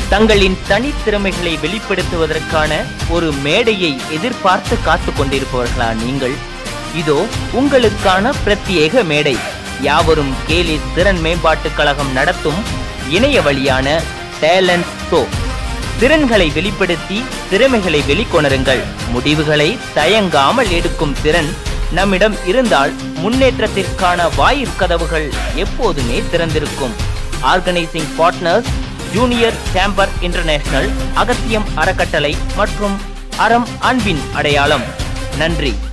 தங்களின் தனித்திறமைகளை வெளிப்படுத்துவதற்கான ஒரு மேடையை எதிர்பார்த்து காத்து கொண்டிருப்பவர்களா நீங்கள் இதோ உங்களுக்கான பிரத்யேக மேடை யாவரும் கேலி திறன் மேம்பாட்டுக் கழகம் நடத்தும் இணைய வழியான டேலண்ட் ஷோ திறன்களை வெளிப்படுத்தி திறமைகளை வெளிக்கொணருங்கள் முடிவுகளை தயங்காமல் எடுக்கும் திறன் நம்மிடம் இருந்தால் முன்னேற்றத்திற்கான வாயிற்கதவுகள் எப்போதுமே திறந்திருக்கும் organising partners Junior Chamber International Agathiyam அறக்கட்டளை மற்றும் அறம் அன்பின் அடையாளம் நன்றி